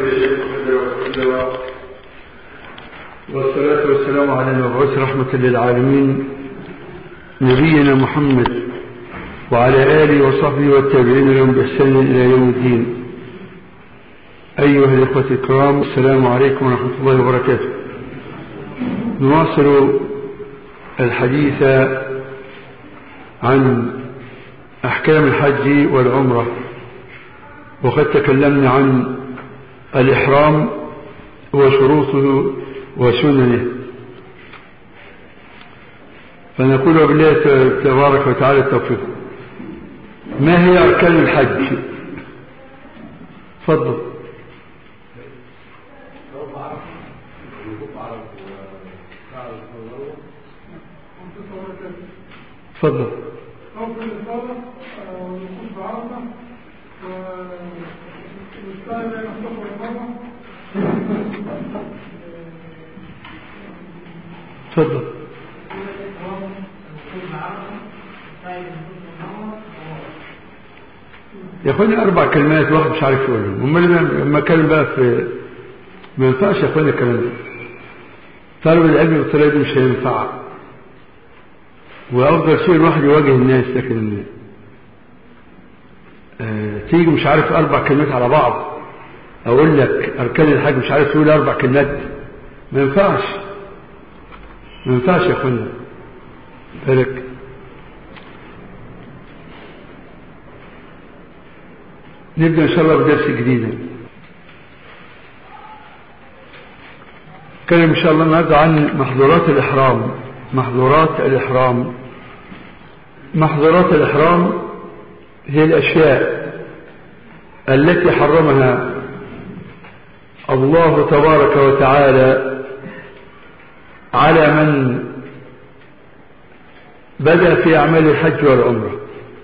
والصلاة والسلام على المبعوث رحمة للعالمين نبينا محمد وعلى آله وصحبه والتابعين لهم بإحسان إلى يوم الدين أيها الإخوة الكرام السلام عليكم ورحمة الله وبركاته نواصل الحديث عن أحكام الحج والعمرة وقد تكلمنا عن الإحرام وشروطه وسننه فنقول بالله تبارك وتعالى التوفيق ما هي أركان الحج تفضل تفضل أول الإصابة والوقوف بعرفة والسعي بين الصفر والمروة تفضل ياخدني أربع كلمات واحد مش عارف يقولهم أمال لما أتكلم بقى في ما ينفعش يا أخوانا الكلام ده طالب العلم بالطريقة دي مش هينفع وأفضل شيء الواحد يواجه الناس لكن آه تيجي مش عارف أربع كلمات على بعض أقول لك أركان الحج مش عارف تقول أربع كلمات ما ينفعش ما ينفعش يا أخوانا بالك نبدأ إن شاء الله بدرس جديد نتكلم إن شاء الله النهارده عن محظورات الإحرام محظورات الإحرام محظورات الإحرام هي الأشياء التي حرمها الله تبارك وتعالى على من بدأ في أعمال الحج والعمرة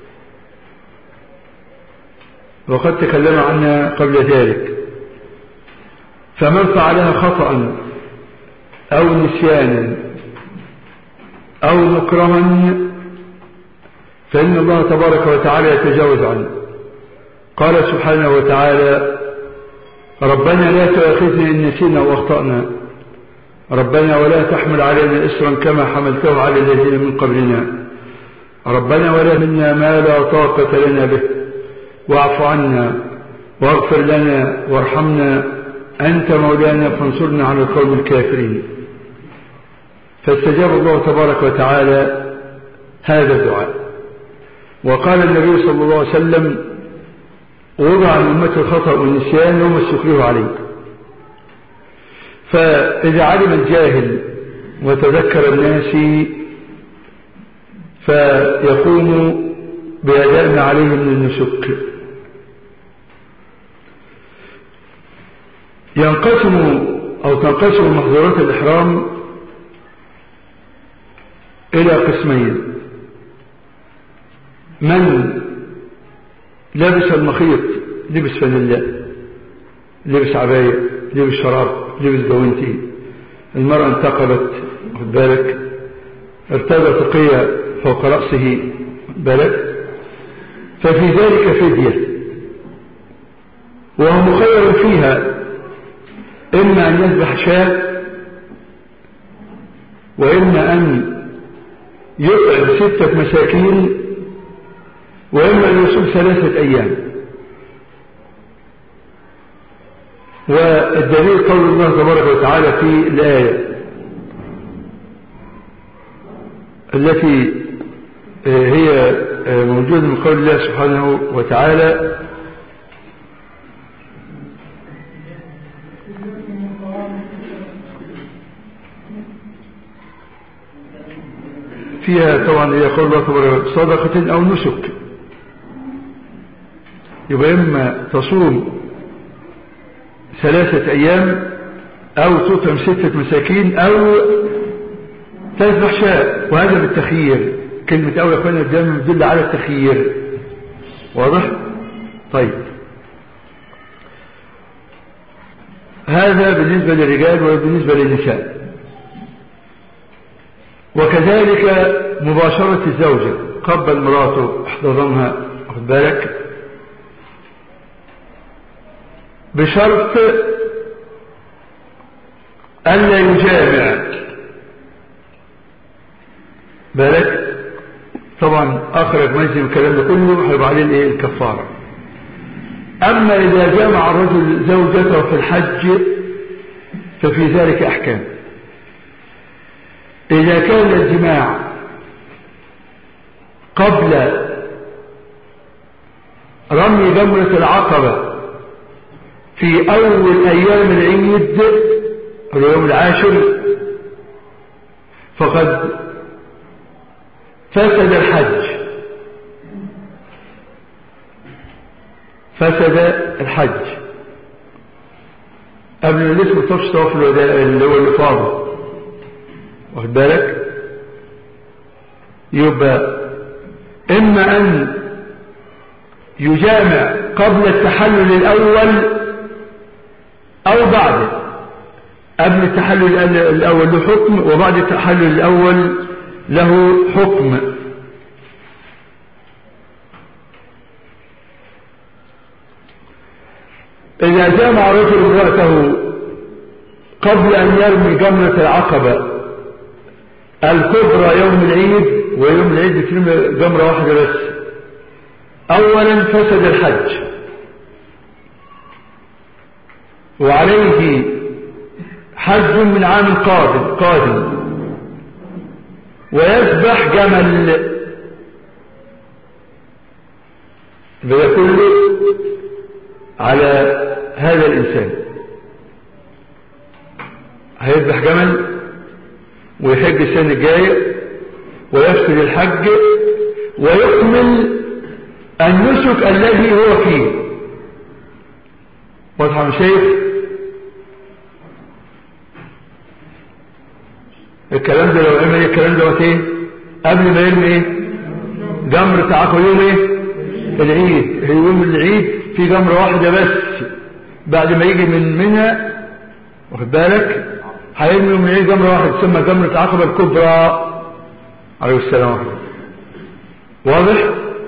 وقد تكلم عنها قبل ذلك فمن فعلها خطأ أو نسيانا أو مكرها فإن الله تبارك وتعالى يتجاوز عنه قال سبحانه وتعالى ربنا لا تؤاخذنا إن نسينا وأخطأنا ربنا ولا تحمل علينا إسرا كما حملته على الذين من قبلنا ربنا ولا منا ما لا طاقة لنا به واعف عنا واغفر لنا وارحمنا أنت مولانا فانصرنا على القوم الكافرين فاستجاب الله تبارك وتعالى هذا الدعاء وقال النبي صلى الله عليه وسلم وضع عن أمة الخطأ والنسيان وما استكره عليه فإذا علم الجاهل وتذكر الناس فيقوم بأداء ما عليه من النسك ينقسم أو تنقسم محظورات الإحرام إلى قسمين من لبس المخيط لبس فانيلا لبس عباية لبس شراب لبس جوانتي المرأة انتقبت خد بالك ارتدى تقية فوق رأسه بالك ففي ذلك فدية وهو مخير فيها إما أن يذبح شاة وإما أن يطعم ستة مساكين وإما أن يصوم ثلاثة أيام والدليل قول الله تبارك وتعالى في الآية التي هي موجودة من قول الله سبحانه وتعالى فيها طبعا هي قول الله تبارك صدقة أو نسك يبقى إما تصوم ثلاثة أيام أو تطعم ستة مساكين أو تذبح شاء وهذا بالتخيير كلمة أول أخوانا الدم تدل على التخيير واضح؟ طيب هذا بالنسبة للرجال وبالنسبة للنساء وكذلك مباشرة الزوجة قبل مراته احتضنها واخد بالك بشرط ألا يجامع بالك طبعا أخرج مجزم الكلام ده كله هيبقى عليه الايه الكفارة أما إذا جامع الرجل زوجته في الحج ففي ذلك أحكام إذا كان الجماع قبل رمي جمرة العقبة في أول أيام العيد اليوم العاشر فقد فسد الحج فسد الحج قبل ما اسمه طفش طواف الوداع اللي هو الإفاضة واخد بالك يبقى إما أن يجامع قبل التحلل الأول أو بعده قبل التحلل الأول له حكم وبعد التحلل الأول له حكم إذا جامع رجل امرأته قبل أن يرمي جمرة العقبة الكبرى يوم العيد ويوم العيد بترمي جمرة واحدة بس أولا فسد الحج وعليه حج من عام قادم قادم ويذبح جمل ده كله على هذا الإنسان هيذبح جمل ويحج السنة الجاية ويفسد الحج ويكمل النسك الذي هو فيه واضح يا شيخ الكلام ده لو عمل الكلام ده ايه قبل ما يرمي ايه جمر تعاقب يوم ايه العيد يوم العيد في جمرة واحدة بس بعد ما يجي من منها واخد بالك هيرمي يوم العيد جمرة واحدة تسمى جمرة العقبة الكبرى عليه السلام ورحمة واضح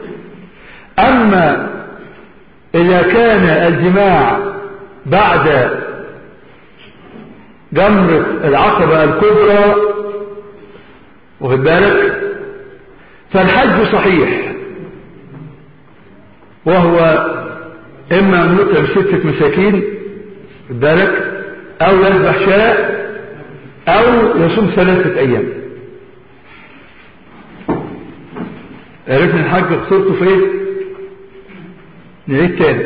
أما إذا كان الجماع بعد جمرة العقبة الكبرى واخد بالك فالحج صحيح وهو إما أن يطعم ستة مساكين واخد بالك أو يذبح شاء أو يصوم ثلاثة أيام عرفنا الحج خسرته في ايه نعيد تاني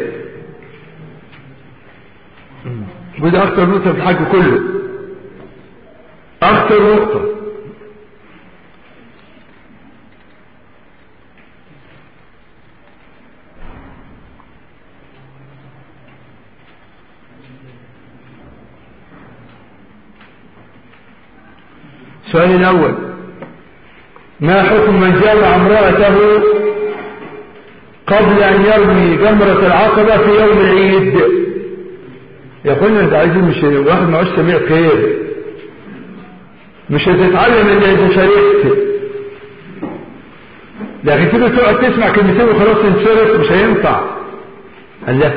وده أكتر نقطة في الحج كله أكتر نقطة السؤال الأول ما حكم من جامع امرأته قبل أن يرمي جمرة العقبة في يوم العيد يقولنا انت عايزين مش واحد معوش سميع خير مش هتتعلم الا اذا شاركت لكن تيجي تقعد تسمع كلمتين وخلاص تنصرف مش هينفع قال لا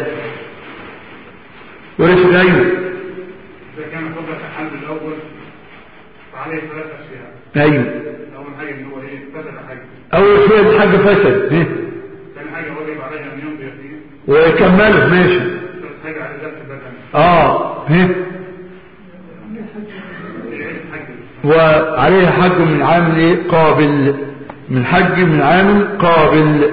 وليش غيره إذا كان قبل التحلل الأول فعليه ثلاث أشياء ايوه أول حاجة إن هو إيه فسد حج اول شيء الحاج فسد إيه؟ ثاني حاجة واجب عليه أن يمضي فيه ويكمله ماشي ثالث حاجة على ذات البدن اه إيه؟ يعيد حج وعليه حج من عام ايه قابل من حج من عام قابل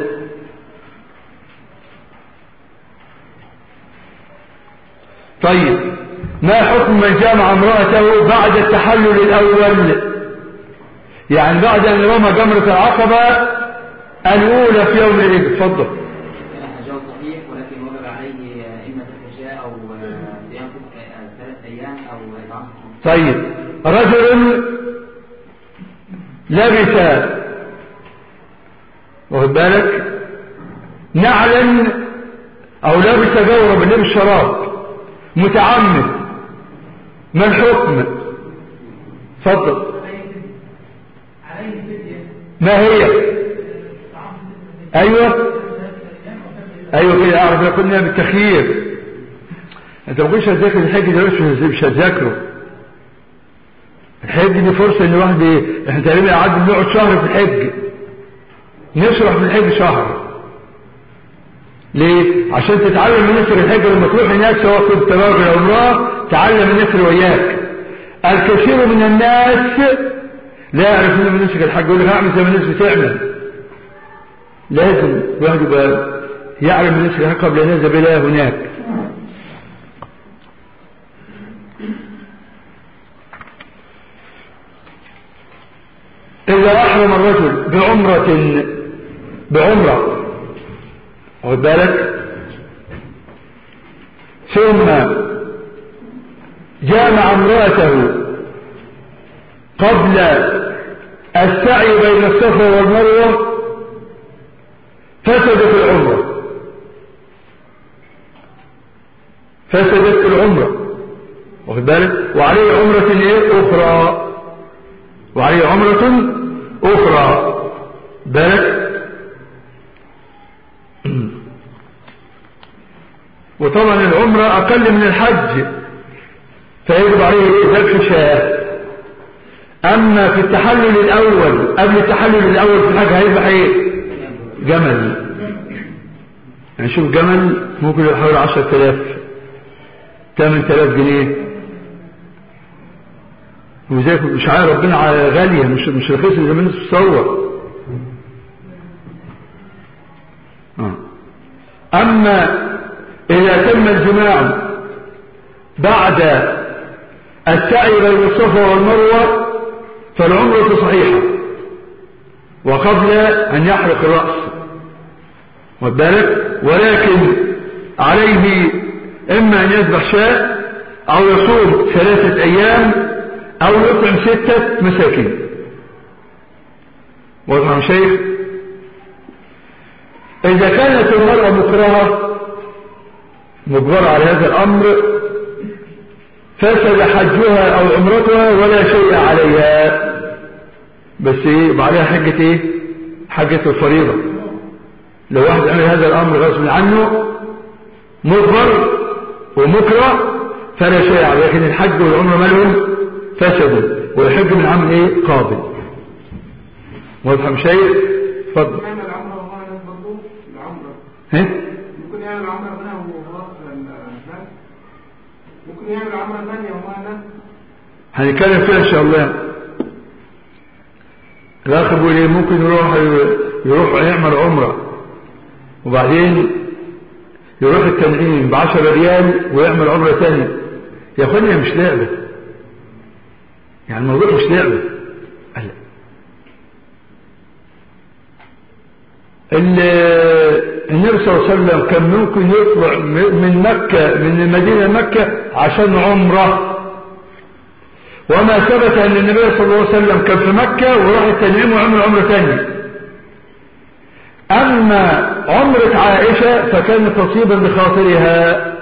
طيب ما حكم من جامع امرأته بعد التحلل الأول يعني بعد أن رمى جمرة العقبة الأولى في يوم العيد اتفضل كان حجه صحيح ولكن وجب عليه إما الحجاء أو صيام ثلاث أيام أو إطعام طيب رجل لبس واخد بالك نعلا او لبس جورب لبس شراب متعمد ما الحكم اتفضل ما هي ايوه ايوه كده اعرف قلنا بالتخيير انت ما كنتش هتذاكر الحج دلوقتي مش- مش هتذاكره الحج دي فرصة ان الواحد ي- احنا تقريبا قعدنا بنقعد شهر في الحج نشرح في الحج شهر ليه؟ عشان تتعلم من نسر الحج لما تروح هناك سواء كنت راجل او امرأة تعلم النسر وياك الكثير من الناس لا يعرفون من نسك الحج يقول لك اعمل زي ما الناس بتعمل لازم الواحد يبقى يعلم من نسك الحج قبل ان يذهب الى هناك إذا أحرم الرجل بعمرة بعمرة واخد بالك ثم جامع امرأته قبل السعي بين الصفا والمروة فسدت العمرة فسدت العمرة واخد بالك وعليه عمرة ايه اخرى وعليه عمرة اخرى بالك وطبعا العمرة اقل من الحج فيجب عليه ذبح شاة اما في التحلل الاول قبل التحلل الاول في الحج هيذبح ايه جمل يعني شوف جمل ممكن يبقى حوالي 10000 8000 جنيه وزي مش عارف ربنا على غالية مش مش رخيصة زي ما الناس بتصور آه. أما إذا تم الجماع بعد السعي بين الصفا والمروة فالعمرة صحيحة وقبل أن يحرق الرأس بالك ولكن عليه إما أن يذبح شاء أو يصوم ثلاثة أيام أو يطعم ستة مساكين واضح يا شيخ إذا كانت المرأة مكرهة مجبرة على هذا الأمر فسد حجها أو عمرتها ولا شيء عليها بس ايه يبقى عليها حجة ايه حجة الفريضة لو واحد عمل هذا الأمر غصب عنه مجبر ومكره فلا شيء عليه لكن الحج والعمرة مالهم فسدوا والحج من عام ايه قابل واضح شيء اتفضل يعمل عمره وهو ناس برضه العمره ها ممكن يعمل عمره ثانيه وهو هناك ممكن يعمل عمره ثانيه وهو هناك هنتكلم فيها ان شاء الله الاخ بيقول ايه ممكن يروح يروح يعمل عمره وبعدين يروح التنعيم ب 10 ريال ويعمل عمره ثانيه يا اخوانا مش لعبه يعني الموضوع مش لعبه قال لا. ال- النبي صلى الله عليه وسلم كان ممكن يطلع م- من مكة من المدينة مكة عشان عمره وما ثبت أن النبي صلى الله عليه وسلم كان في مكة وراح التنعيم وعمل عمرة ثانية أما عمرة عائشة فكانت تصيبا بخاطرها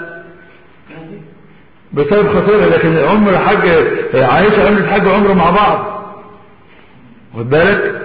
بسبب خاطرها لكن عمر حج عائشة عملت حج وعمرة مع بعض واخد بالك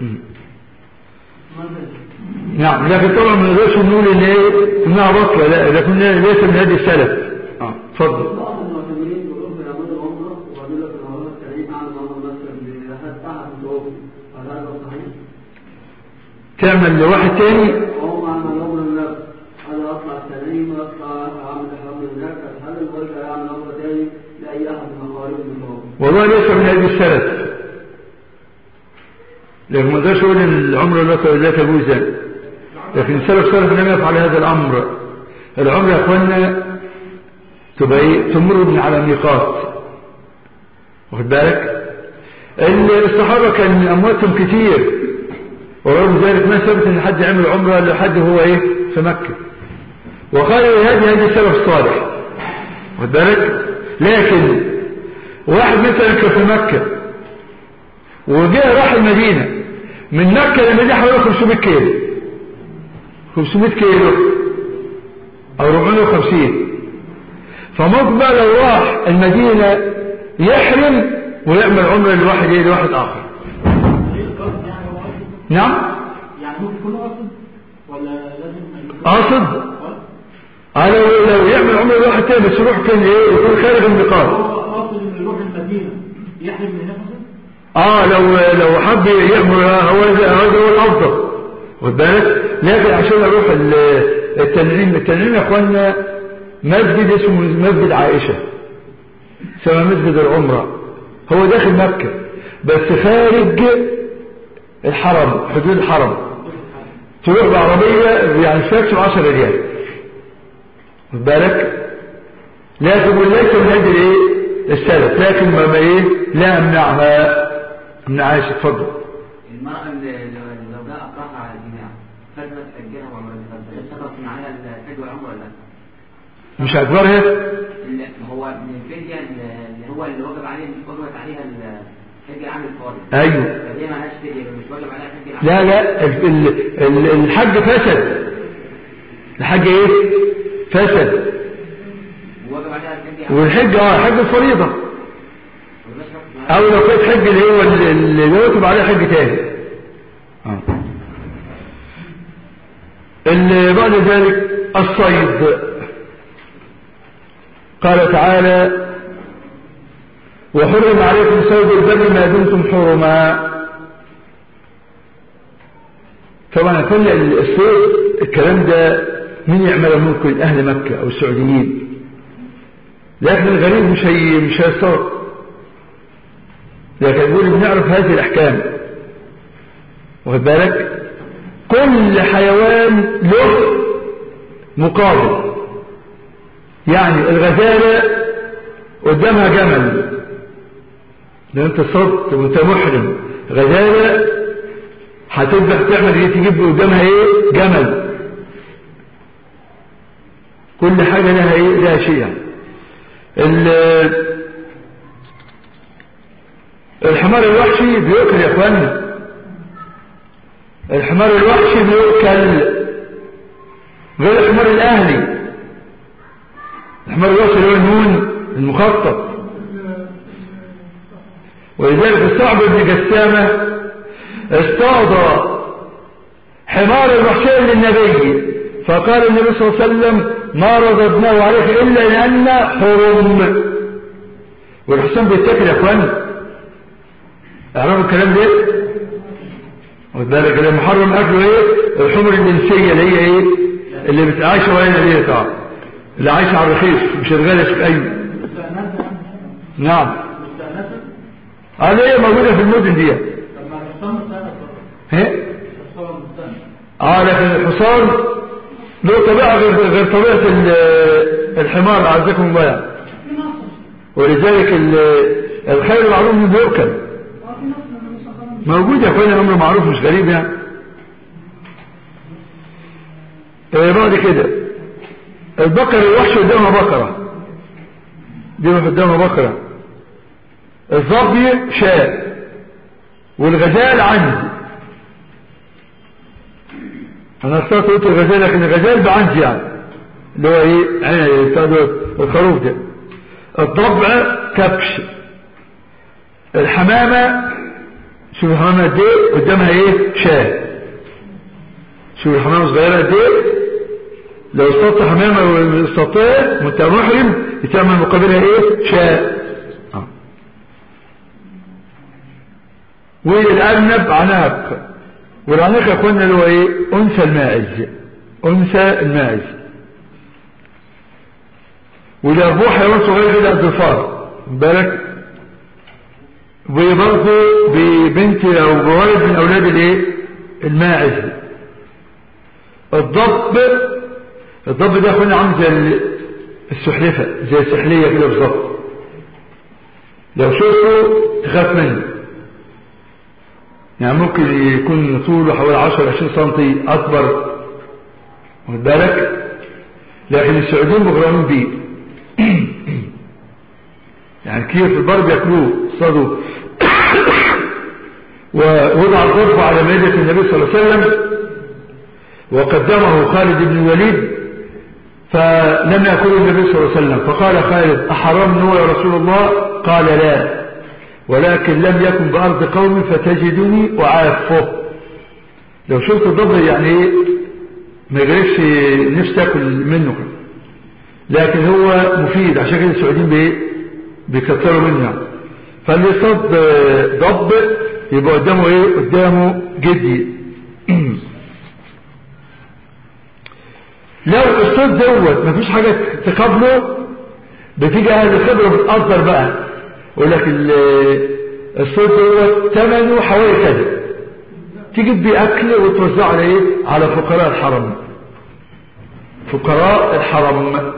نعم لكن طبعا ما نقدرش نقول ان ايه انها بطلة لا لكن ليس من هذه السلف اه اتفضل بعض المعتمرين يقولون في عمود العمرة وبعدين لك العمرة التانيين أعلى عمرة مثلا لحد أحد متوفي هل هذا صحيح؟ تعمل لواحد تاني وهو معنى العمرة النفس أنا أطلع التانيين وأطلع أعمل إحرام النفس هل الوالد يعمل عمرة تاني لأي أحد من أقارب المتوفي؟ والله ليس من هذه السلف لكن ما اقدرش اقول ان العمر لا لا تجوز لكن السلف سلف لم يفعل هذا الامر العمر يا اخوانا تبقى ايه تمر من على ميقات واخد بالك ال- الصحابه كان امواتهم كتير ورغم ذلك ما ثبت ان حد عمل عمره الا حد هو ايه في مكه وقال هذه هذه السلف الصالح واخد بالك لكن واحد مثلا كان في مكة وجاء راح المدينة من مكة للمدينة حوالي 500 كيلو 500 كيلو او 450 فممكن بقى لو راح المدينة يحرم ويعمل عمرة لواحد ايه لواحد اخر نعم يعني ممكن يكون قاصد ولا لازم قاصد اه لو لو يعمل عمره لواحد تاني بس يروح فين ايه يكون خارج الميقات قاصد انه يروح المدينه يحرم من نفسه اه لو لو حب يعمل هو هذا هو الافضل خد بالك لكن عشان اروح ال- التنعيم التنعيم يا اخوانا مسجد اسمه مسجد عائشه سمى مسجد العمره هو داخل مكه بس خارج الحرم حدود الحرم تروح بعربيه يعني تكسب 10 ريال خد بالك لكن وليس من اجل ايه السلف لكن ما ما ايه لا امنعها امنعهاش اتفضل المرأة اللي اللي لو جاء أكرهها على الجماع فاتت حجها وعمرتها فهل سقط معاها الحج والعمرة ولا لا؟ مش اكبرها اللي هو من الفدية اللي هو اللي وجب عليه وجبت عليها الحج العام الفاضل ايوه فهي ما لهاش فدية مش وجب عليها الحج العام لا لا ال- ال- ال- الحج فسد الحج ايه فسد ووجب عليها الحج العام والحج اه حج الفريضة ولا سقط معاها او لو كانت حج اللي هو اللي اللي يكتب عليه حج تاني آه. اللي بعد ذلك الصيد قال تعالى وحرم عليكم صيد البر ما دمتم حرما طبعا كل الصيد الكلام ده مين يعمله ممكن اهل مكة او السعوديين لكن الغريب مش هي مش هيصطاد لكن يقول بنعرف هذه الأحكام واخد بالك كل حيوان له مقابل يعني الغزالة قدامها جمل لو انت صدت وانت محرم غزالة هتذبح تعمل ايه تجيب قدامها ايه جمل كل حاجة لها ايه لها شيء يعني ال- الحمار الوحشي بيؤكل يا اخوانا الحمار الوحشي بيؤكل غير الحمار الاهلي الحمار الوحشي اللي هو النون المخطط ولذلك الصعب بن جسامة اصطاد حمار الوحشي للنبي فقال النبي صلى الله عليه وسلم ما رددناه عليك إلا لأن حرم والحسين بيتاكل يا اخوانا اعرفوا الكلام ده واخد بالك اللي محرم اكله ايه الحمر الجنسيه اللي هي ايه اللي بتعيش وين دي طبعا اللي عايشه على الرخيص مش الغالي في ايوه مستأنسة نعم مستأنسة هذه هي موجوده في المدن دي طب ما الحصان مستأنس ها الحصان مستأنس اه لكن الحصان له طبيعه غير غير طبيعه ال- الحمار عزكم الله يعني. ولذلك ال- الخير المعروف منه بيؤكل موجود يا اخوانا امر معروف مش غريب يعني آه، بعد كده البقر الوحش قدامها بقرة دي قدامها بقرة الظبي شاء والغزال عنز انا اخترت قلت الغزال لكن الغزال بعنز يعني اللي هو ايه عين بتاع ده، الخروف ده الضبع كبش الحمامة شوف الحمامة قد ايه قدامها ايه شاه شوف الحمامة صغيرة قد ايه لو اصطدت حمامة واستطاع وانت محرم يتعمل مقابلها ايه شاه آه. والارنب عناق والعناق يا اخوانا اللي هو ايه انثى الماعز انثى الماعز والاربوح حيوان صغير كده قد الفار خد بالك وبرضه ببنت او بولد من اولاد الايه الماعز الضب الضب ده اخوانا عامل زي السحلفة زي السحلية كده بالظبط لو شفته تخاف منه يعني ممكن يكون طوله حوالي 10 20 سم اكبر واخد بالك لكن السعوديين مغرمين بيه يعني كتير في البر بياكلوه صادوا ووضع الضرب على مائدة النبي صلى الله عليه وسلم وقدمه خالد بن الوليد فلم يأكله النبي صلى الله عليه وسلم فقال خالد أحرمنه يا رسول الله قال لا ولكن لم يكن بأرض قومي فتجدني أعافه لو شفت الضبط يعني ايه ما يغرفش نفسي تاكل منه لكن هو مفيد عشان كده السعوديين بي- بيكتروا منه فاللي يصطاد آه، ضب يبقى قدامه ايه قدامه جدي لو الصوت دوت مفيش حاجة تقابله بتيجي اهل الخبرة بتقدر بقى يقول لك ال- الصوت دوت ثمنه حوالي كذا تجيب بيه اكل وتوزعه على ايه على فقراء الحرم فقراء الحرم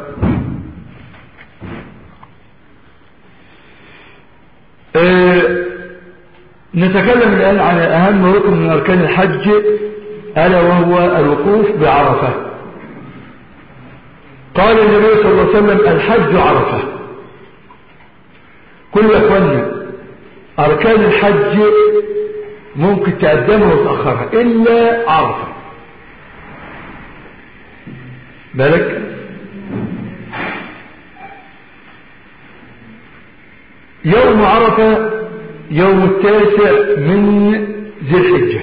آه، نتكلم الآن عن أهم ركن من أركان الحج ألا وهو الوقوف بعرفة قال النبي صلى الله عليه وسلم الحج عرفة كل أخواننا أركان الحج ممكن تقدمها وتأخرها إلا عرفة بالك يوم عرفة يوم التاسع من ذي الحجة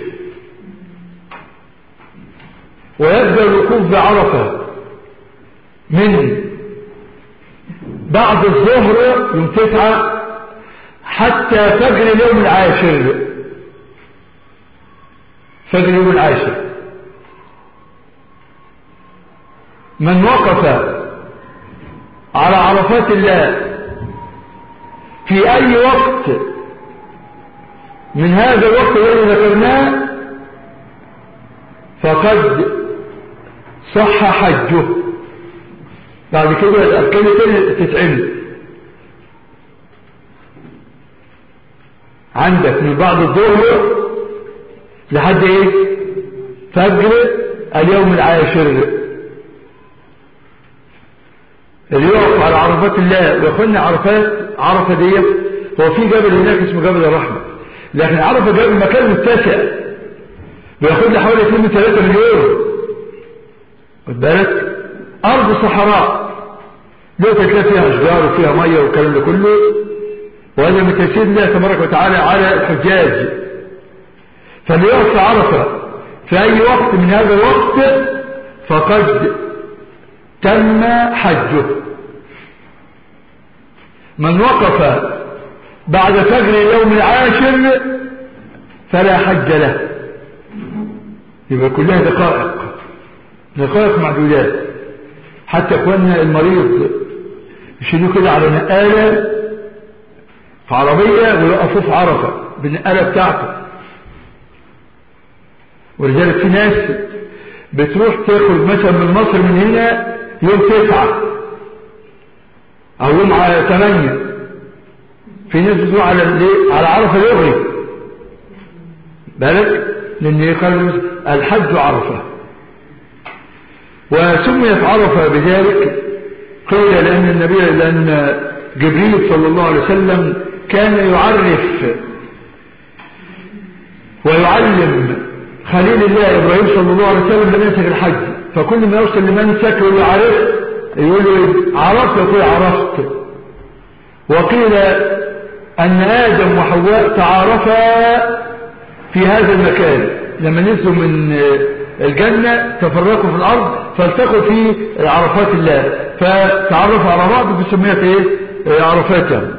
ويبدأ الوقوف بعرفة من بعد الظهر يوم تسعة حتى فجر اليوم العاشر فجر اليوم العاشر من وقف على عرفات الله في أي وقت من هذا الوقت الذي ذكرناه فقد صح حجه بعد كده الأركان التانية تتعمل عندك من بعد الظهر لحد ايه فجر اليوم العاشر اللي يقف على عرفات الله ويخلنا عرفات عرفة دي هو في جبل هناك اسمه جبل الرحمة لكن عرفة جبل مكان متسع بياخد لي حوالي 2 من 3 مليون خد بالك أرض صحراء لو تلاقي فيها أشجار وفيها مية والكلام ده كله وهذا من تيسير الله تبارك وتعالى على الحجاج فاللي يقف عرفة في أي وقت من هذا الوقت فقد تم حجه من وقف بعد فجر اليوم العاشر فلا حج له يبقى كلها دقائق دقائق معدودات حتى اخواننا المريض يشيلوه كده على نقالة في عربية ويقفوه في عرفة بالنقالة بتاعته ولذلك في ناس بتروح تاخد مثلا من مصر من هنا يوم تسعة او يوم على ثمانية في ناس بتروح على الايه؟ على عرفة يغري بالك لان قال الحج عرفة وسميت عرفة بذلك قيل لأن النبي لأن جبريل صلى الله عليه وسلم كان يعرف ويعلم خليل الله إبراهيم صلى الله عليه وسلم مناسك الحج فكل ما يوصل لمنسك يقول له عرفت يقول له عرفت يقول عرفت وقيل أن آدم وحواء تعارفا في هذا المكان لما نزلوا من الجنة تفرقوا في الأرض فالتقوا في عرفات الله فتعرفوا على بعض فسميت ايه عرفات يعني.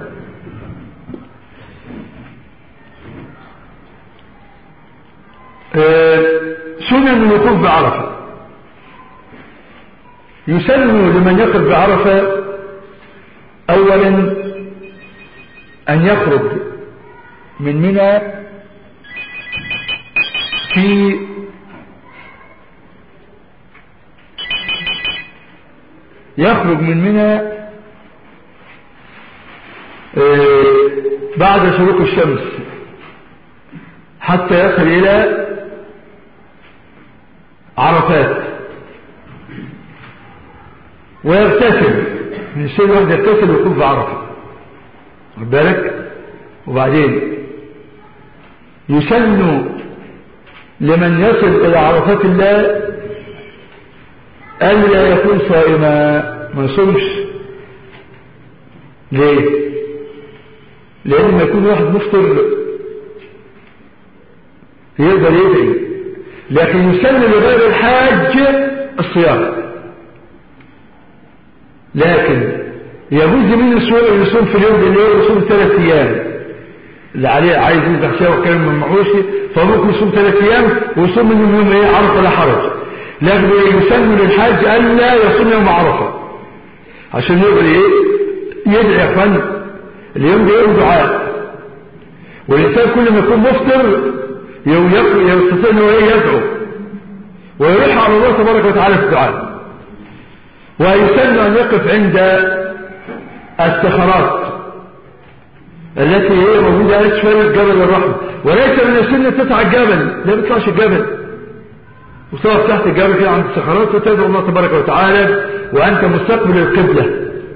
سنن الوقوف بعرفة يسن لمن يقف بعرفة أولا أن يخرج من منى في يخرج من منى بعد شروق الشمس حتى يصل إلى عرفات ويغتسل من الشيء الواحد يغتسل ويكون في عرفة خد بالك وبعدين يسن لمن يصل إلى عرفات الله ألا يكون صائما ما يصومش ليه لأن ما يكون واحد مفطر يقدر يدعي لكن يسن لغير الحاج الصيام لكن يجوز منه يصوم يصوم في اليوم بالليل يصوم ثلاث ايام اللي عليه عايز يذبح شيء وكان من معوشي فممكن يصوم ثلاث ايام ويصوم منهم يوم ايه عرفه لا حرج لكن يسن للحاج الا يصوم يوم عرفه عشان يقول ايه يدعي يا اخوان اليوم ده يوم دعاء والانسان كل ما يكون مفطر يوم يستطيع انه ايه يدعو ويروح على الله تبارك وتعالى في الدعاء ويسن ان يقف عند الصخرات التي هي موجودة أسفل جبل الرحمة وليس من السنة تطلع الجبل لا بيطلعش الجبل وتقف تحت الجبل كده عند الصخرات وتدعو الله تبارك وتعالى وأنت مستقبل القبلة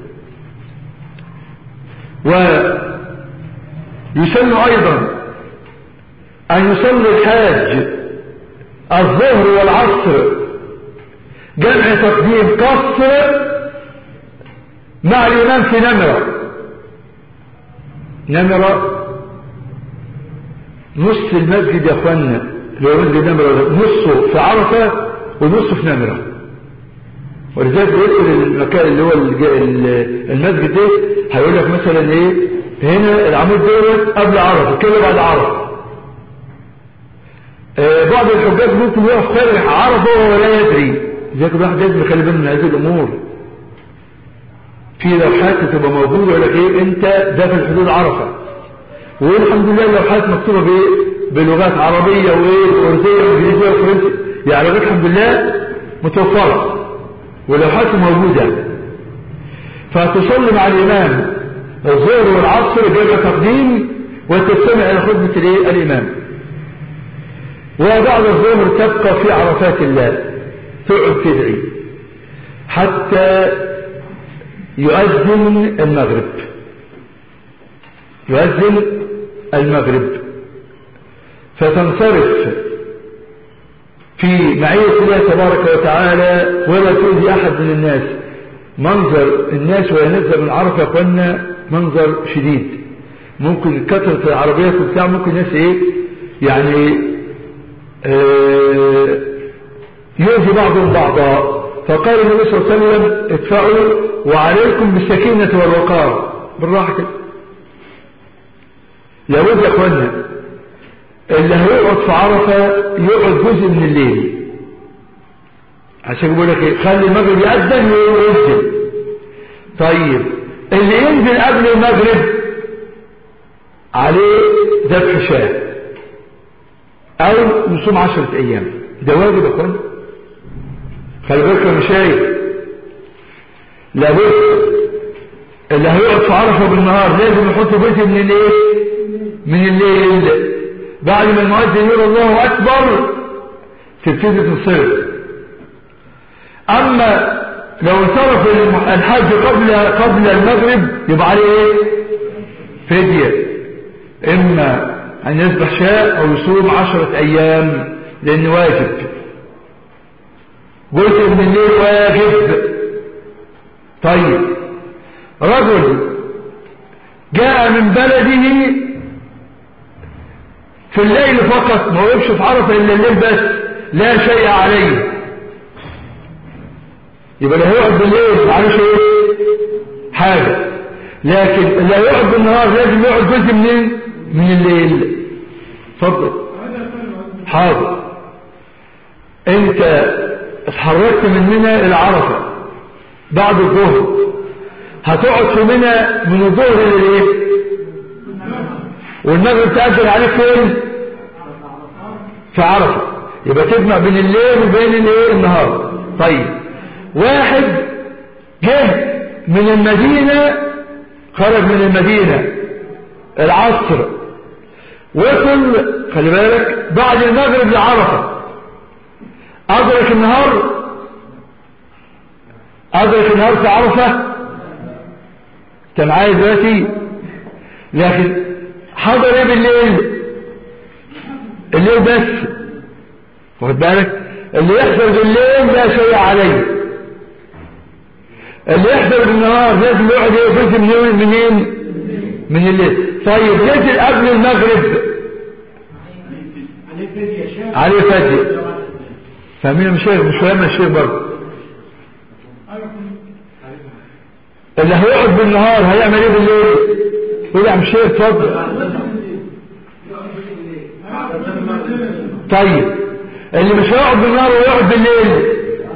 ويسن أيضا أن يصلي الحاج الظهر والعصر جمع تقديم قصر مع الإمام في نمرة نمرة نص المسجد يا اخوانا لو يقول نمرة نصه في عرفة ونصه في نمرة ولذلك يدخل المكان اللي هو المسجد ده هيقول لك مثلا ايه هنا العمود دوت قبل عرفة كده بعد عرفة آه بعض الحجاج ممكن يقف خارج عرفة وهو لا يدري زي كل واحد لازم يخلي باله من هذه الامور في لوحات تبقى موجودة يقول لك ايه انت ده في حدود عرفة والحمد لله اللوحات مكتوبة بايه بلغات عربية وايه وفرنسية وانجليزية وفرنسية يعني لغات الحمد لله متوفرة واللوحات موجودة فتصلي مع الامام الظهر والعصر جمع تقديم وتستمع الى خطبة الايه الامام وبعد الظهر تبقى في عرفات الله تقعد تدعي حتى يؤذن المغرب يؤذن المغرب فتنصرف في معية الله تبارك وتعالى ولا تؤذي أحد من الناس منظر الناس وينزل من عرفة يقولنا منظر شديد ممكن كثرة العربيات وبتاع ممكن الناس ايه يعني آه يؤذي بعضهم بعضا فقال النبي صلى الله عليه وسلم ادفعوا وعليكم بالسكينة والوقار بالراحة كده لابد يا اخوانا اللي هيقعد في عرفة يقعد جزء من الليل عشان يقول لك ايه خلي المغرب يأذن وينزل طيب اللي ينزل قبل المغرب عليه ذبح شاه او يصوم عشرة ايام ده واجب يا اخوانا خلي بالك انا شايف لابد اللي هيقعد في عرفه بالنهار لازم يحط جزء من الايه من الليل بعد ما المؤذن يقول الله اكبر تبتدي تنصرف اما لو انصرف الحج قبل قبل المغرب يبقى عليه ايه فدية اما ان يذبح شاء او يصوم عشرة ايام لان واجب جزء من الليل واجب طيب رجل جاء من بلده في الليل فقط ما وقفش في عرفه الا الليل بس لا شيء عليه يبقى اللي هيقعد بالليل معلش ايه حاجه لكن اللي هيقعد بالنهار لازم يقعد جزء منين من الليل اتفضل حاضر انت اتحركت من منى الى عرفه بعد الظهر هتقعد في منى من الظهر للايه والمغرب تأذن عليك فين في عرفه يبقى تجمع بين الليل وبين الايه النهار طيب واحد جه من المدينة خرج من المدينة العصر وصل خلي بالك بعد المغرب لعرفة أدرك النهار أدرك النهار في عرفة انت معايا دلوقتي لكن حضر ايه بالليل الليل بس واخد بالك اللي يحضر بالليل لا شيء عليه اللي يحضر بالنهار لازم يقعد يجلس من منين من الليل طيب يجي قبل المغرب عليه فدية فاهمين مش شيخ مش فاهم الشيخ برضه اللي هيقعد بالنهار هيعمل ايه بالليل يقول يا عم شيخ اتفضل طيب اللي مش هيقعد بالنهار ويقعد بالليل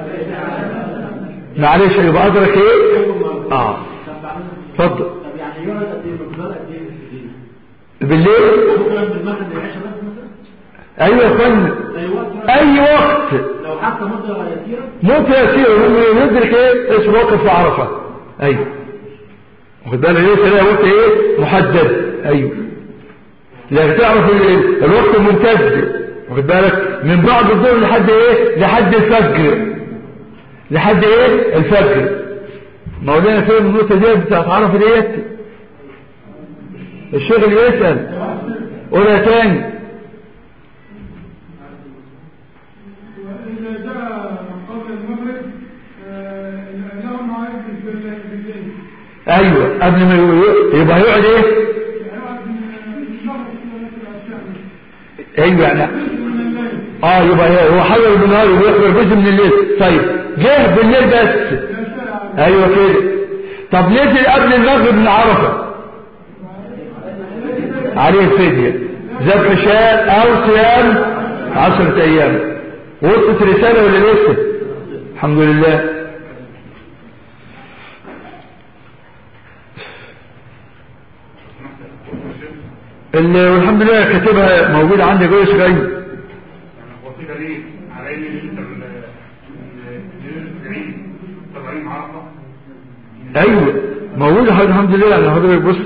معلش يبقى ادرك ايه اه اتفضل طب يعني يقعد قد ايه مقدار قد ايه في الليل؟ بالليل ممكن بالمغرب العشاء بس مثلا ايوه يا فندم اي وقت اي وقت لو حتى مده يسيره ممكن يسير هم يدرك ايه اسمه وقف في عرفه ايوه واخد بالك ليه تلاقي وقت ايه محدد ايوه لكن تعرف ال- الوقت ممتد واخد بالك من بعد الظهر لحد ايه لحد الفجر لحد ايه الفجر مولانا فين النقطه ديت بتاعت عرفه ديت الشيخ اللي يسال قولها تاني وإذا جاء قبل المغرب آه، له موعد بالليل ايوه قبل ما يقول- يبقى هيقعد ايه يقعد من المغرب إلى العشاء ايوه يعني جزء من الليل اه يبقى هو حول بالنهار ويخبر جزء من الليل طيب جه بالليل بس العشاء ايوه كده طب نزل قبل المغرب من عرفه عليه الفدية ذبح شاء او صيام عشرة ايام وصلت رسالة ولا لسه الحمد لله ال- والحمد لله كاتبها موجودة عندي جوه شغالين هو في دليل على ان انت العيد طالعين عرفه ايوه موجودة حضرتك الحمد لله انا حضرتك بص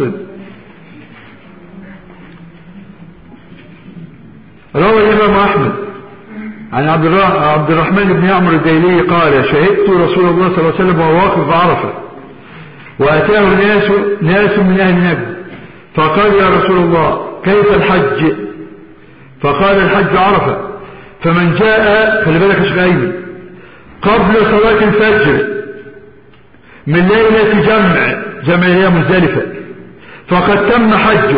روى الامام احمد عن عبد الرح- عبد الرحمن بن عمرو الديلي قال شهدت رسول الله صلى الله عليه وسلم وهو واقف بعرفه واتاه ناس ناس من اهل نجد فقال يا رسول الله كيف الحج فقال الحج عرفه فمن جاء خلي بالك يا شيخ ايمن قبل صلاه الفجر من ليلة جمع جمع هي مزدلفة فقد تم حجه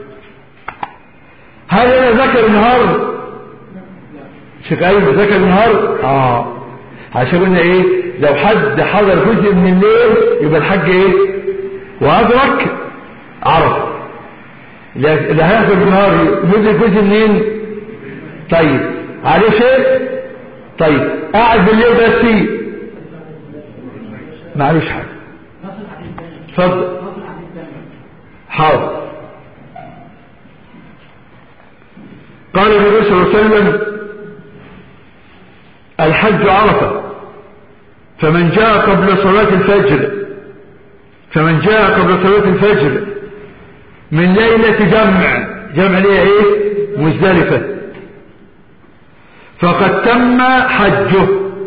هل انا ذكر النهار شيخ ايوه ذكر النهار اه عشان قلنا ايه لو حد حضر جزء من الليل يبقى الحج ايه وادرك عرف اللي هيحضر بالنهار يدرك جزء منين طيب عليه شيء طيب قاعد بالليل بس معلوش حاجه نص الحديث الثاني اتفضل نص الحديث الثاني حاضر قال النبي صلى الله عليه وسلم الحج عرفة فمن جاء قبل صلاة الفجر فمن جاء قبل صلاة الفجر من ليلة جمع جمع ليه ايه مزدلفة فقد تم حجه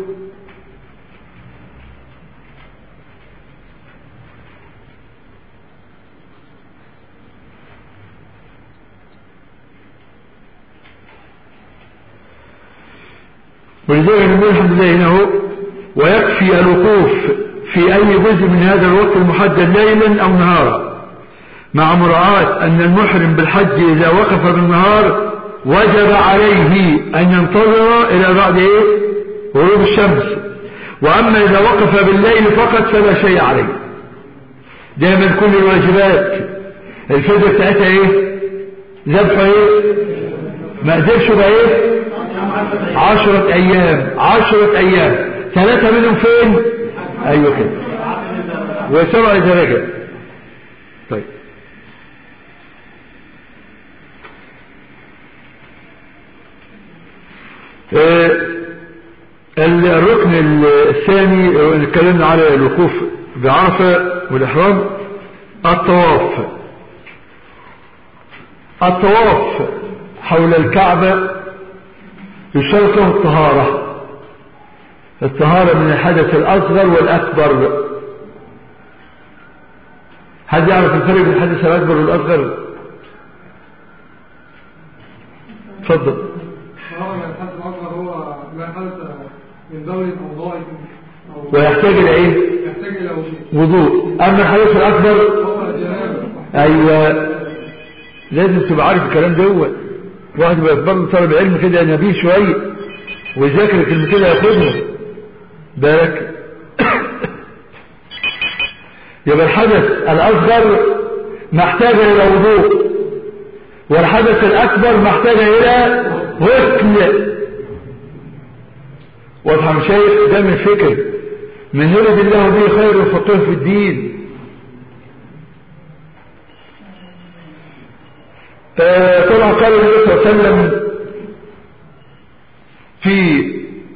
ولذلك نقول الحمد لله هنا هو ويكفي الوقوف في أي جزء من هذا الوقت المحدد ليلا أو نهارا مع مراعاة أن المحرم بالحج إذا وقف بالنهار وجب عليه أن ينتظر إلى بعد إيه غروب الشمس وأما إذا وقف بالليل فقط فلا شيء عليه دائما كل الواجبات الفجر بتاعتها إيه ذبح إيه ما قدرش بقى إيه عشرة ايام عشرة ايام ثلاثة منهم فين ايوه كده وسبعة اذا رجع طيب آه، الركن الثاني اللي اتكلمنا على الوقوف بعرفة والإحرام الطواف الطواف حول الكعبة يشترط له الطهارة الطهارة من الحدث الأصغر والأكبر حد يعرف الفرق بين الحدث الأكبر والأصغر تفضل هو الحدث الأكبر هو ما حدث من دوري أو ضائف أو ويحتاج إلى إيه يحتاج إلى وضوء وضوء أما الحدث الأكبر هو الجنابة أيوة لازم تبقى عارف الكلام دوت واحد بقى برضه طالب علم كده نبيه شوية ويذاكر الكلمتين اللي هياخدهم بالك يبقى الحدث الأصغر محتاج إلى وضوء والحدث الأكبر محتاج إلى غسل واضح يا شيخ ده من فكر من يرد الله به خير يفقهه في الدين آه، طبعا قال النبي صلى الله عليه وسلم في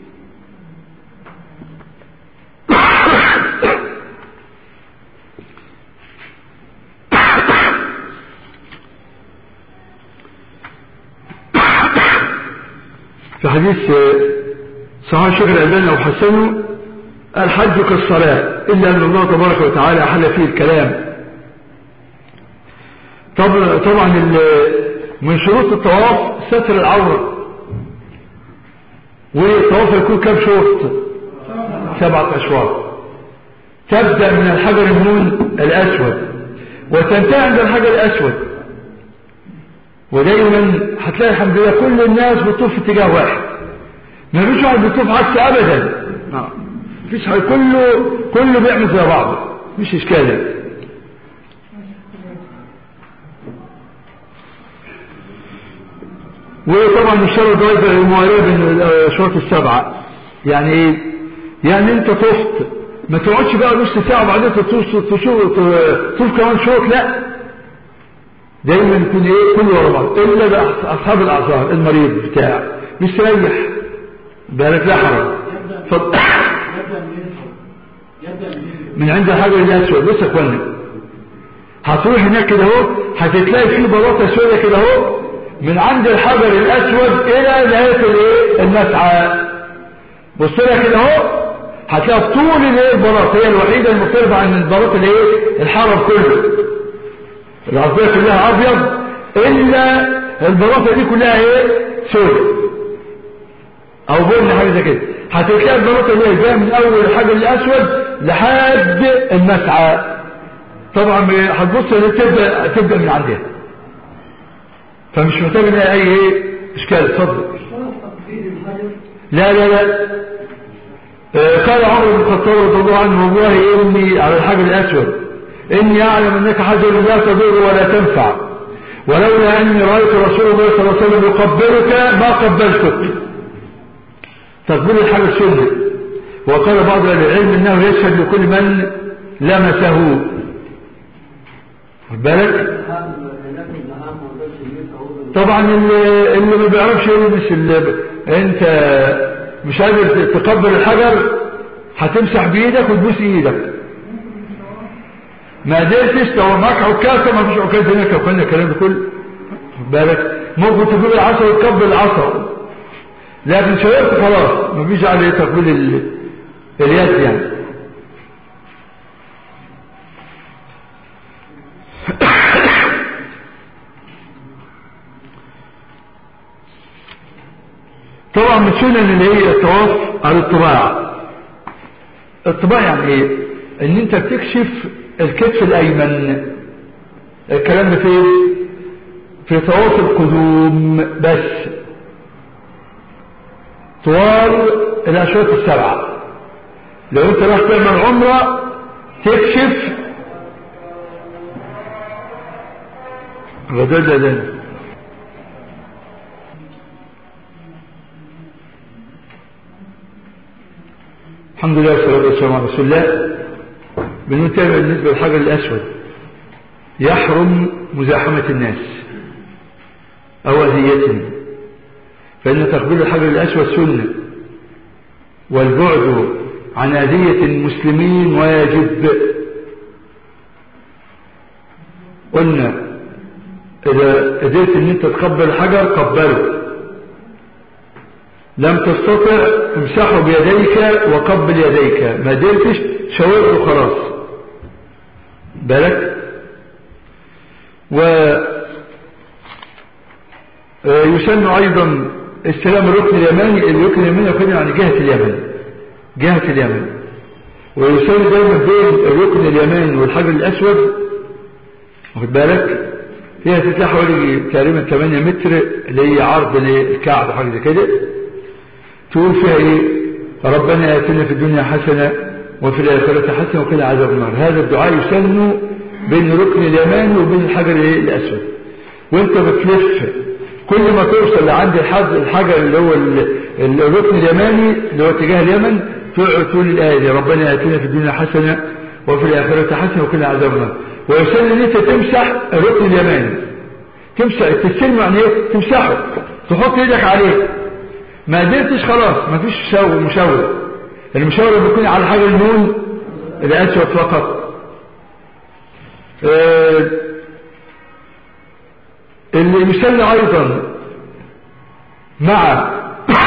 في حديث آه، صحيح الشيخ الألباني أو حسنه الحج كالصلاة إلا أن الله تبارك وتعالى أحل فيه الكلام طب- طبعا ال- من شروط الطواف ستر العورة والطواف يكون كم شوط سبعة أشواط تبدأ من الحجر النون الأسود وتنتهي عند الحجر الأسود ودايما هتلاقي الحمد لله كل الناس بتطوف في اتجاه واحد ما فيش واحد بيطوف عكس ابدا آه. مفيش حاجة كله كله بيعمل زي بعضه مش اشكال يعني. وطبعا الشر ضايفة الموالية بين الشروط السبعة يعني ايه يعني انت طفت ما تقعدش بقى نص ساعة وبعدين تطوف تشوف تطوف كمان شوط لا دايما يكون ايه كله ورا بعض الا بقى اصحاب الاعذار المريض بتاع مستريح بالك لا حرج ف- يبدأ منين يبدأ منين من عند الحجر الاسود بص يا اخوانا هتروح هناك كده اهو هتتلاقي في بلاطه سوداء كده اهو من عند الحجر الاسود الى نهايه الايه المسعى بص لها كده اهو هتلاقي طول الايه البلاط هي الوحيده المختلفه عن البلاط الايه الحرم كله الارضيه كلها ابيض الا البلاطه دي كلها ايه سوداء او بني حاجه زي كده هتلاقي البلاطه اللي هي جايه من اول الحجر الاسود لحد المسعى طبعا هتبص تبدا تبدا من عندها فمش محتاج ان اي ايه اشكال اتفضل لا لا لا آه، قال عمر بن الخطاب رضي الله عنه والله اني على الحجر الاسود اني اعلم انك حجر لا تضر ولا تنفع ولولا اني رايت رسول الله صلى الله عليه وسلم يقبلك ما قبلتك تقبيل الحجر سنه وقال بعض اهل العلم انه يشهد لكل من لمسه خد بالك طبعا اللي, اللي ما بيعرفش يلمس اللي انت مش قادر تقبل الحجر هتمسح بايدك وتبوس ايدك ما قدرتش لو معاك عكازه ما فيش عكازه هناك لو كان الكلام ده كله خد بالك ممكن تقول العصا وتقبل العصا لكن شاورت خلاص ما فيش عليه تقبيل ال- اليد يعني طبعا من سنن اللي هي الطواف على الطباع الطباع يعني ايه ان انت بتكشف الكتف الايمن الكلام ده فين في طواف القدوم بس طوال الاشواط السبعه لو انت راح تعمل عمره تكشف ده ده ده الحمد لله والصلاة والسلام على رسول الله بنتابع بالنسبة للحجر الأسود يحرم مزاحمة الناس أو أذيتهم فإن تقبيل الحجر الأسود سنة والبعد عن أذية المسلمين واجب قلنا إذا قدرت أن أنت تقبل الحجر قبله لم تستطع امسحه بيديك وقبل يديك ما قدرتش شاوره خلاص بالك و آه، يسن ايضا استلام الركن اليماني الركن اليماني يكون يعني جهة اليمن جهة اليمن ويسن دايما بين الركن اليماني والحجر الاسود واخد بالك فيها تتلاقي حوالي تقريبا 8 متر اللي هي عرض للكعبة حاجة زي كده تقول فيها ايه ربنا اتنا في الدنيا حسنة وفي الآخرة حسنة وقنا عذاب النار هذا الدعاء يسن بين الركن اليماني وبين الحجر الإيه؟ الأسود وانت بتلف كل ما توصل لعند الحجر, الحجر اللي هو ال- ال- الركن اليماني اللي هو اتجاه اليمن تقعد تقول الآية دي ربنا يأتينا في الدنيا حسنة وفي الآخرة حسنة وقنا عذاب النار ويسن ان انت تمسح الركن اليماني تمسح تستلم يعني ايه تمسحه تحط ايدك عليه ما قدرتش خلاص ما فيش شاور مشاور المشاور بيكون على حاجة النون الأسود فقط آه، اللي يسلي أيضا مع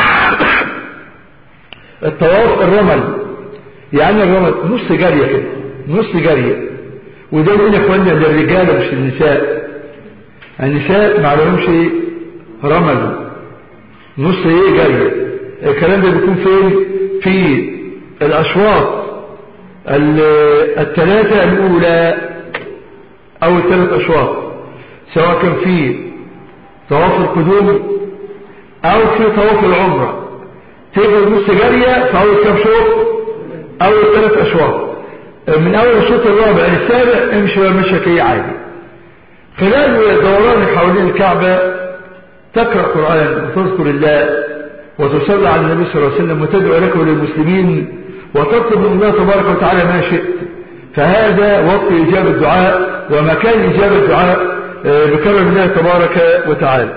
الطواف الرمل يعني الرمل نص جارية كده نص جارية وده يقول يا اخوانا للرجال مش للنساء النساء ما عليهمش رمل نص ايه جارية الكلام ده بيكون فين في الاشواط ال- الثلاثة الاولى او الثلاث اشواط سواء كان في طواف القدوم او في طواف العمرة تقدر نص جارية في اول كام شوط اول ثلاث اشواط من اول الشوط الرابع للسابع امشي مشيك عادي خلال دورانك حوالين الكعبة تقرأ قرآن وتذكر الله وتصلي على النبي صلى الله عليه وسلم وتدعو لك وللمسلمين وتطلب من الله تبارك وتعالى ما شئت فهذا وقت إجابة الدعاء ومكان إجابة الدعاء آه، بكرم الله تبارك وتعالى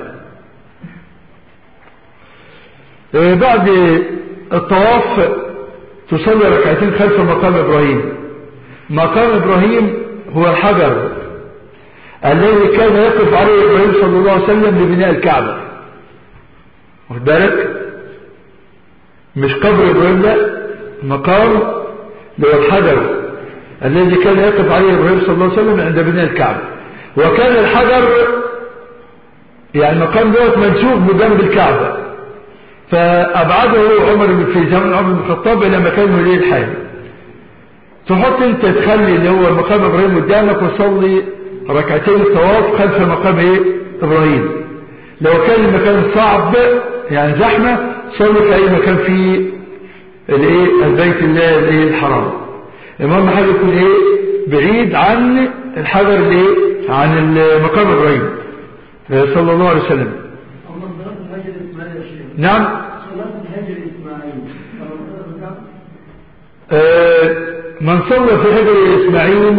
آه، بعد الطواف تصلي ركعتين خلف مقام إبراهيم مقام إبراهيم هو الحجر الذي كان يقف عليه إبراهيم صلى الله عليه وسلم لبناء الكعبة واخد بالك مش قبر إبراهيم لا مقام اللي هو الحجر الذي كان يقف عليه إبراهيم صلى الله عليه وسلم عند بناء الكعبة وكان الحجر يعني المقام دوت منسوب بجنب الكعبة فأبعده عمر بن في زمن عمر بن الخطاب إلى مكانه ليه الحالي تحط انت تخلي اللي هو مقام ابراهيم قدامك وصلي ركعتين الطواف خلف مقام ايه ابراهيم لو كان المكان صعب يعني زحمة صلي في اي مكان فيه الايه البيت الله الايه الحرام المهم حاجة يكون ايه بعيد عن الحجر الايه عن مقام ابراهيم صلى الله عليه وسلم أما صلاة الهجر الإسماعيلي يا شيخ نعم صلاة الهجر الإسماعيلي أما صلاة الركعة آه، من صلى في حجر إسماعيل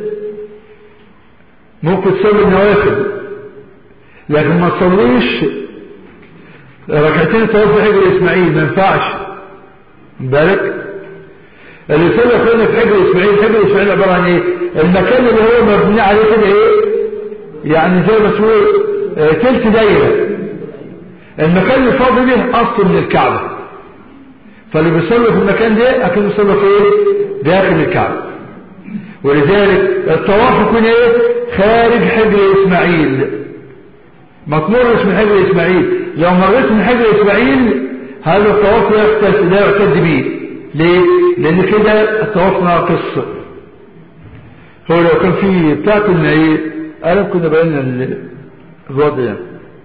ممكن تصلي النوافل لكن ما تصليش ركعتين طواف في حجر إسماعيل ما ينفعش خد بالك اللي صلى اخوانا في حجر إسماعيل حجر إسماعيل عبارة عن إيه المكان اللي هو مبني عليه كده إيه يعني زي ما تقول آه، تلت دايرة المكان اللي فاضي به أصل من الكعبة فاللي بيصلي في المكان ده اكيد بيصلي في ايه داخل الكعبه ولذلك الطواف يكون ايه خارج حجر اسماعيل ما تمرش من حجر اسماعيل لو مريت من حجر اسماعيل هذا الطواف لا يعتد لا يعتد به ليه لان كده الطواف ناقص هو لو كان في بتاع كنا ايه انا كنا بينا ال- الوضع يعني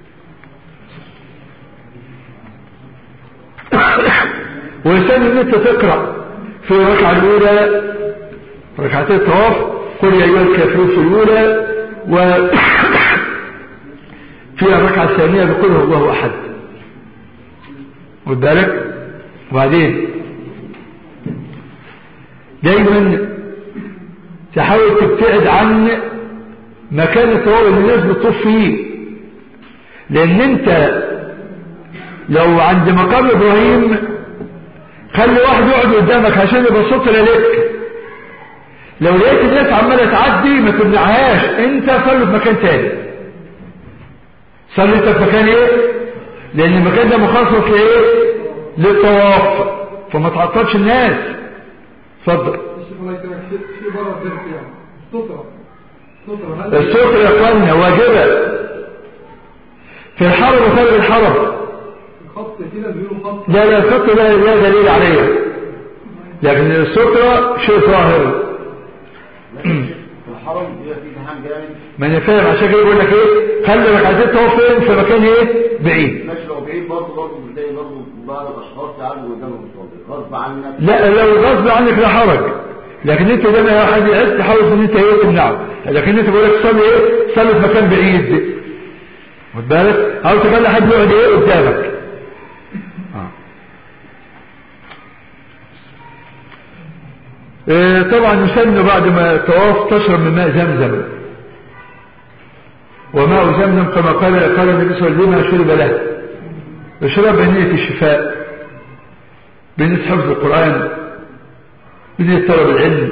ويسن ان انت تقرأ في الركعة الاولى ركعتي الطواف قل يا ايها الكافرون في الاولى و في الركعة الثانية بقول هو الله احد خد بالك وبعدين دايما تحاول تبتعد عن مكان الطواف اللي الناس بتطوف فيه لان انت لو عند مقام ابراهيم خلي واحد يقعد قدامك عشان يبقى الصوت لك لو لقيت الناس عماله تعدي ما تمنعهاش انت صلي في مكان تاني صلي انت في مكان ايه لان المكان ده مخصص لايه للطواف فما تعطلش الناس اتفضل الشيخ الله يكرمك في في بره الدرس يعني سترة سترة هل الصوت يا اخوانا واجبه في الحرم وخارج الحرم الخط كده بيقولوا خط لا لا الخط ده لا دليل عليه لكن السترة شيء ظاهر في الحرم بيبقى في زحام جامد ما انا فاهم عشان كده بقول لك ايه خلي ركعتين طواف فين في مكان ايه بعيد ماشي لو بعيد برضه برضه بتلاقي برضه بعض الاشخاص تعالوا قدام المصلي غصب عنك لا لو غصب عنك لا حرج لكن انت لما واحد يعد تحاول ان انت ايه تمنعه لكن انت بقول لك صلي ايه صلي في مكان بعيد خد بالك او تخلي حد يقعد ايه قدامك آه. إيه طبعا يسن بعد ما الطواف تشرب من ماء زمزم وماء زمزم كما قال قال النبي صلى الله عليه وسلم لما شرب له يشرب بنية الشفاء بنية حفظ القرآن بنية طلب العلم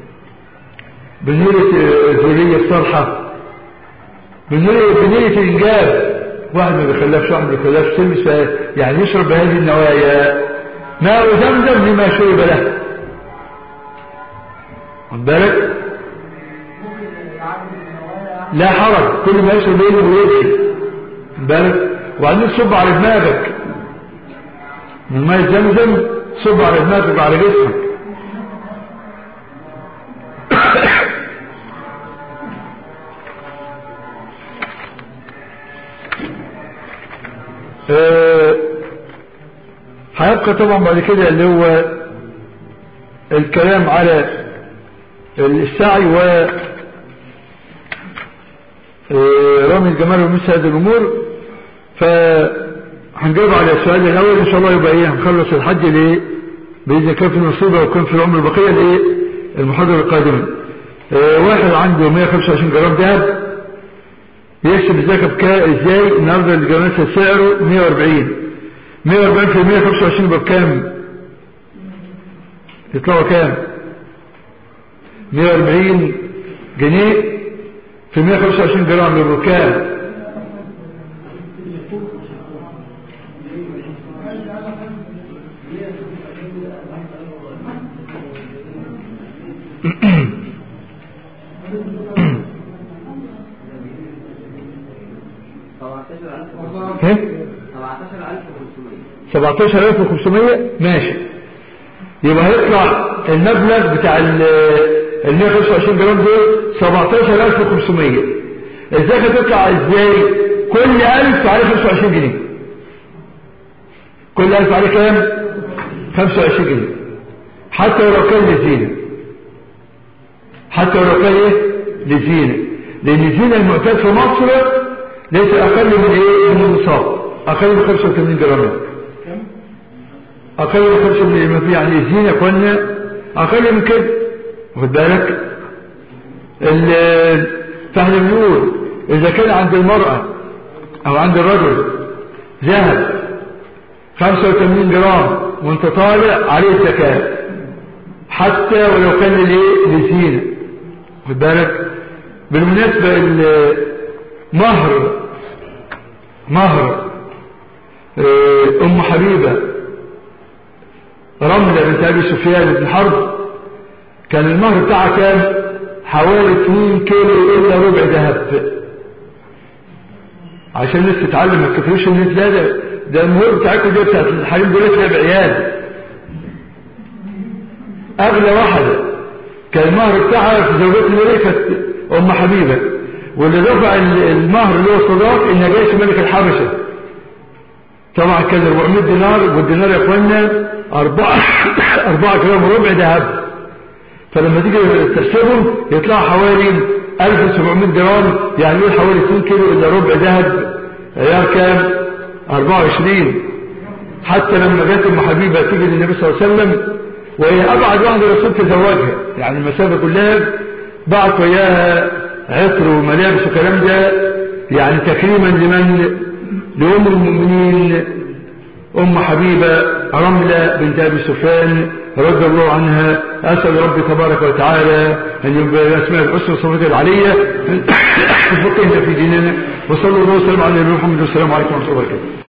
بنية الذرية الصالحة بنية, بنية الإنجاب واحد ما بيخلفش واحد ما بيخلفش تلمس يعني يشرب بهذه النوايا ماء زمزم لما شرب له خد بالك لا حرج كل ما يشرب يده ويمشي خد بالك وبعدين صب على دماغك من ماء زمزم صب على دماغك وعلى جسمك آه، هيبقى طبعا بعد كده اللي هو الكلام على السعي و آه، رمي الجمال ومثل هذه الامور فهنجاوب على السؤال الاول ان شاء الله يبقى ايه هنخلص الحج ليه باذن كان في نصيبه وكان في العمر البقيه لايه المحاضره القادمه آه، واحد عنده 125 جرام ذهب يحسب الزكاة بكا ازاي النهارده الجنازة سعره 140 140 في 125 يبقى بكام يطلعوا كام 140 جنيه في 125 جرام يبقى بكام ها 17500 ماشي يبقى هيطلع المبلغ بتاع ال 125 جرام دول 17500 الزكاة تطلع ازاي كل 1000 عليه 25 جنيه كل 1000 عليه كام 25 جنيه حتى لو كان للزينة حتى لو كان ايه للزينة لان الزينة المعتاد في مصر ليس اقل من ايه من النصاب اقل من 85 جرام اقل من 85 ما في يعني الزينة كنا اقل من كده واخد بالك فاحنا بنقول اذا كان عند المرأة او عند الرجل ذهب 85 جرام وانت طالع عليه زكاة حتى ولو كان للايه للزينة واخد بالك بالمناسبة مهر مهر ام حبيبة رملة بنت ابي سفيان بن حرب كان المهر بتاعها كام حوالي 2 كيلو الا ربع ذهب عشان الناس تتعلم ما تكفرش الناس لا ده ده المهر بتاعكم ده بتاعت الحريم دول تلعب عيال اغلى واحده كان المهر بتاعها في زوجات النبي كانت ام حبيبه واللي دفع المهر اللي هو الصداق النجاشي ملك الحبشه طبعا كان 400 دينار والدينار يا اخوانا 4 4 جرام وربع ذهب فلما تيجي تحسبهم يطلع حوالي 1700 جرام يعني يقول حوالي 2 كيلو الا ربع ذهب عيار كام 24 حتى لما جت ام حبيبه تيجي للنبي صلى الله عليه وسلم وهي ابعد واحده رسول تزوجها يعني المسافه كلها بعت وياها عطر وملابس وكلام ده يعني تكريما لمن لأم المؤمنين أم حبيبة رملة بنت أبي سفيان رضي الله عنها أسأل ربي تبارك وتعالى أن يبقى أسماء الحسنى والصفات العلية فقهنا في ديننا وصلى الله وسلم على نبينا محمد والسلام عليكم ورحمة الله وبركاته